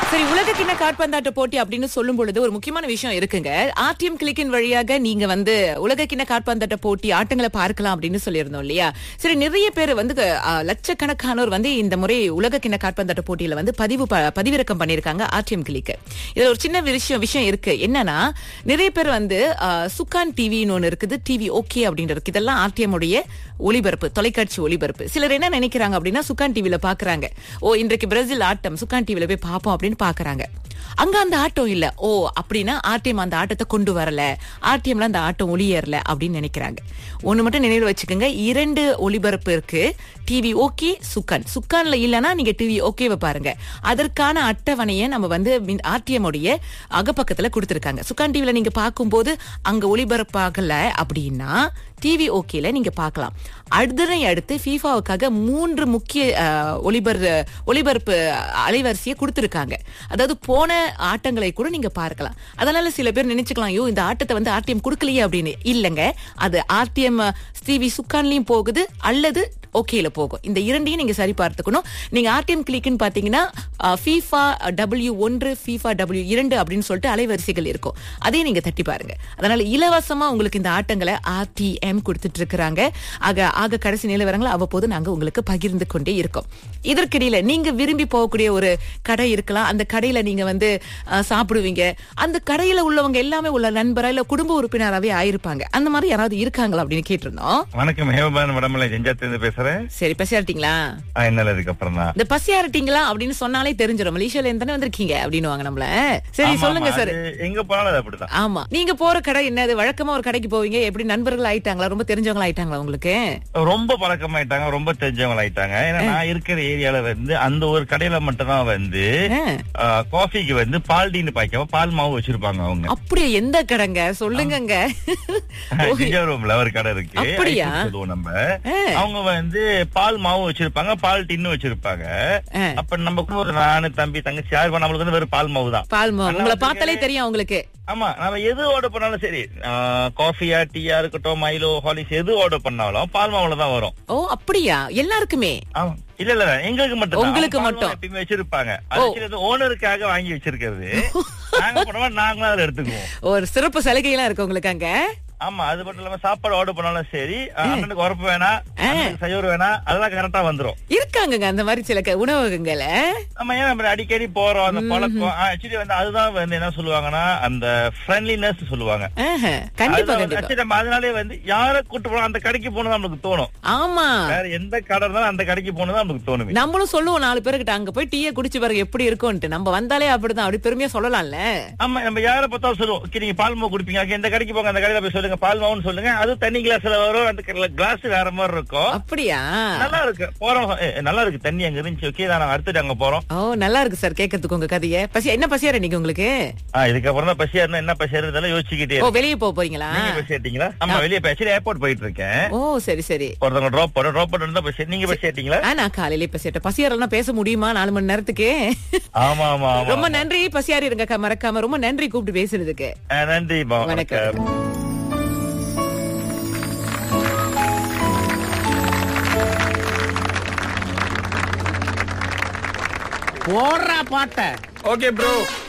சரி உலக கிண்ண காற்பந்தாட்ட போட்டி அப்படின்னு சொல்லும் பொழுது ஒரு முக்கியமான விஷயம் இருக்குங்க ஆர்டிஎம் கிளிக்கின் வழியாக நீங்க வந்து உலக கிண்ண காற்பந்தாட்ட போட்டி ஆட்டங்களை பார்க்கலாம் அப்படின்னு சொல்லியிருந்தோம் இல்லையா சரி நிறைய பேர் வந்து அ, லட்சக்கணக்கானோர் வந்து இந்த முறை உலக கிண்ண காற்பந்தாட்ட போட்டியில வந்து பதிவு ப- பதிவிறக்கம் பண்ணிருக்காங்க ஆர்டிஎம் கிளிக்கு இதுல ஒரு சின்ன விஷயம் விஷயம் இருக்கு என்னன்னா நிறைய பேர் வந்து அ, சுக்கான் டிவின்னு ஒண்ணு இருக்குது டிவி ஓகே அப்படின்னு இருக்கு இதெல்லாம் ஆர்டிஎம் உடைய ஒளிபரப்பு தொலைக்காட்சி ஒளிபரப்பு சிலர் என்ன நினைக்கிறாங்க அப்படின்னா சுக்கான் டிவில பாக்குறாங்க ஓ இன்றைக்கு பிரேசில் ஆட்டம் சுக்கான் டிவில போய் பாப்போம் அப்படின்னு பாக்குறாங்க அங்க அந்த ஆட்டம் இல்ல ஓ அப்படின்னா ஆர்டிஎம் அந்த ஆட்டத்தை கொண்டு வரல ஆர்டிஎம்ல அந்த ஆட்டம் ஒளியேறல அப்படின்னு நினைக்கிறாங்க ஒண்ணு மட்டும் நினைவு வச்சுக்கோங்க இரண்டு ஒளிபரப்பு இருக்கு டிவி ஓகே சுக்கான் சுக்கான்ல இல்லனா நீங்க டிவி ஓகேவை பாருங்க அதற்கான அட்டவணையை நம்ம வந்து ஆர்டிஎம் உடைய அகப்பக்கத்துல கொடுத்திருக்காங்க சுக்கான் டிவில நீங்க பார்க்கும்போது அங்க ஒளிபரப்பாகல அப்படின்னா டிவி ஓகேல நீங்க பார்க்கலாம் அதனை அடுத்து ஃபீஃபாவுக்காக மூன்று முக்கிய அஹ், ஒளிபர் ஒளிபரப்பு அலைவரிசையை கொடுத்திருக்காங்க அதாவது போன ஆட்டங்களை கூட நீங்க பார்க்கலாம் அதனால சில பேர் நினைச்சுக்கலாம் ஐயோ இந்த ஆட்டத்தை வந்து ஆர்டிஎம் கொடுக்கலையே அப்படின்னு இல்லங்க அது ஆர்டிஎம் டிவி சுக்கான்லயும் போகுது அல்லது ஓகேல போகும் இந்த இரண்டையும் நீங்க சரி பார்த்துக்கணும் நீங்க ஆர்டிஎம் கிளிக்னு பாத்தீங்கன்னா ஃபீஃபா டபிள்யூ ஒன்று ஃபீஃபா டபிள்யூ இரண்டு அப்படின்னு சொல்லிட்டு அலைவரிசைகள் இருக்கும் அதையும் நீங்க தட்டி பாருங்க அதனால இலவசமா உங்களுக்கு இந்த ஆட்டங்களை ஆர்டிஎம் கொடுத்துட்டு இருக்கிறாங்க ஆக ஆக கடைசி நிலவரங்களை அவ்வப்போது நாங்க உங்களுக்கு பகிர்ந்து கொண்டே இருக்கோம் இதற்கிடையில நீங்க விரும்பி போகக்கூடிய ஒரு கடை இருக்கலாம் அந்த கடையில நீங்க வந்து அஹ், சாப்பிடுவீங்க அந்த கடையில உள்ளவங்க எல்லாமே உள்ள நண்பரா இல்ல குடும்ப உறுப்பினராவே ஆயிருப்பாங்க அந்த மாதிரி யாராவது இருக்காங்களா அப்படின்னு கேட்டிருந்தோம் வணக்கம் ஹேமபான் வடமலை ஜெஞ்சாத்திலிருந்து பேசுறேன் சரி பசியாரிட்டீங்களா ஆ, என்னால இதுக்கப்புறம் தான் இந்த பசியாரிட்டீங்களா அப்படின்னு சொன்னாலே தெரிஞ்சிடும் மலேசியால இருந்து தானே வந்திருக்கீங்க அப்படின்னு நம்மள சரி ஆமா, சொல்லுங்க ஆமா, சார் அது எங்க போனாலும் அது அப்படிதான் ஆமா நீங்க போற கடை என்னது வழக்கமா ஒரு கடைக்கு போவீங்க எப்படி நண்பர்கள் ஆயிட்டாங்களா ரொம்ப தெரிஞ்சவங்களா ஆயிட்டாங்களா உங்களுக்கு ரொம்ப பழக்கமாயிட்டாங்க ரொம்ப தெரிஞ்சவங்க ஆயிட்டாங்க ஏன்னா நான் இருக்கிற ஏரியால வந்து அந்த ஒரு கடையில மட்டும் தான் வந்து ஆ, ஆ, காஃபிக்கு வந்து பால் டீன்னு பாய்க்காம பால் மாவு வச்சிருப்பாங்க அவங்க அப்படியா எந்த கடைங்க சொல்லுங்கங்க ரூம்ல ஒரு கடை இருக்கு அப்படியா? ஐஸ்கிரீம் சொல்லுவோம் நம்ம ஆ. அவங்க வந்து பால் மாவு வச்சிருப்பாங்க பால் டின்னு வச்சிருப்பாங்க ஆ. அப்ப நம்ம கூட ஒரு நானு தம்பி தங்கச்சி யாரு பண்ண நம்மளுக்கு வந்து வெறும் பால் மாவு தான் பால் மாவு நல்லா உங்களை வச்சிருக்காரு. பார்த்தாலே தெரியும் உங்களுக்கு ஆமா நம்ம எது ஆர்டர் பண்ணாலும் சரி காஃபியா டீயா இருக்கட்டும் மைலோ ஹாலிஸ் எது ஆர்டர் பண்ணாலும் பால் மாவுல தான் வரும் ஓ அப்படியா எல்லாருக்குமே ஆமா இல்ல இல்ல எங்களுக்கு மட்டும் உங்களுக்கு அவங்க பால் மட்டும். மாவு எப்பயுமே வச்சிருப்பாங்க அது ஓனருக்காக வாங்கி வச்சிருக்கிறது நாங்க பண்ணுவோம் நாங்களும் அதுல எடுத்துக்குவோம் ஒரு சிறப்பு சலுகைலாம் இருக்கு உங்களுக்கு அங்க ஆமா அது மட்டும் இல்லாம சாப்பாடு ஆர்டர் பண்ணாலும் சரி அண்ணனுக்கு உரப்பு வேணாம் அண்ணனுக்கு சைவர் வேணாம் அதெல்லாம் கரெக்டா வந்துரும் இருக்காங்கங்க அந்த மாதிரி சில க- உணவகங்கள நம்ம ஏன் நம்ம அடிக்கடி போறோம் அந்த பழக்கம் ஆக்சுவலி வந்து அதுதான் வந்து என்ன சொல்லுவாங்கன்னா அந்த ஃப்ரெண்ட்லினஸ் சொல்லுவாங்க ஆஹா, கண்டிப்பா அதுதான் வந்து- கண்டிப்பா actually நம்ம அதனாலே வந்து யார கூட்டு போனோம் அந்த கடைக்கு போகணும் நம்மளுக்கு தோணும் ஆமா வேற எந்த கடை இருந்தாலும் அந்த கடைக்கு போகணும் தான் நமக்கு தோணுமே நம்மளும் சொல்லுவோம் நாலு பேருக்கிட்ட அங்க போய் டீயை குடிச்சு பாருங்க எப்படி இருக்கும்ட்டு நம்ம வந்தாலே அப்படிதான் அப்படி பெருமையா சொல்லலாம்ல ஆமா நம்ம யார பார்த்தாலும் சொல்லுவோம் "Okay, நீங்க பால் மாவு குடிப்பீங்க Okay, இந்த கடைக்கு போங்க அந்த கடையில போய் சொல்லுங்க பால் மாவுன்னு சொல்லுங்க அது தண்ணி கிளாஸ்ல வரும் அந்த கிளாஸ் வேற மாதிரி இருக்கும் அப்படியா நல்லா இருக்கு போறோம் "ஏ, நல்லா இருக்கு தண்ணி அங்க இருந்துச்சு ஓகே தான் நாங்க அடுத்துட்டு அங்க போறோம் ஓ நல்லா இருக்கு சார் கேட்கறதுக்கு உங்க கதைய பசி என்ன பசியார இன்னைக்கு உங்களுக்கு ஆ, இதுக்கப்புறம் தான் பசியா இருந்தா என்ன பசியா இருந்தாலும் யோசிச்சுக்கிட்டே ஓ இருக்கேன். வெளியே போக போறீங்களா நீங்க பசி ஏட்டீங்களா ஆமா வெளியே பேசி ஏர்போர்ட் போயிட்டு இருக்கேன் ஓ சரி சரி ஒருத்தவங்க டிராப் பண்ண டிராப் பண்ண இருந்தா பசி நீங்க பசி ஏட்டீங்களா ஆ, நான் காலையிலே பசியாட்ட பசியாரெல்லாம் பேச முடியுமா நாலு மணி நேரத்துக்கு ஆமா ஆமா ஆமா ரொம்ப நன்றி பசியாரி இருங்க அக்கா, மறக்காம ரொம்ப நன்றி கூப்பிட்டு பேசுறதுக்கு ஆ, நன்றி மா, வணக்கம். வணக்கம் போடுறா பாட்ட ஓகே ப்ரோ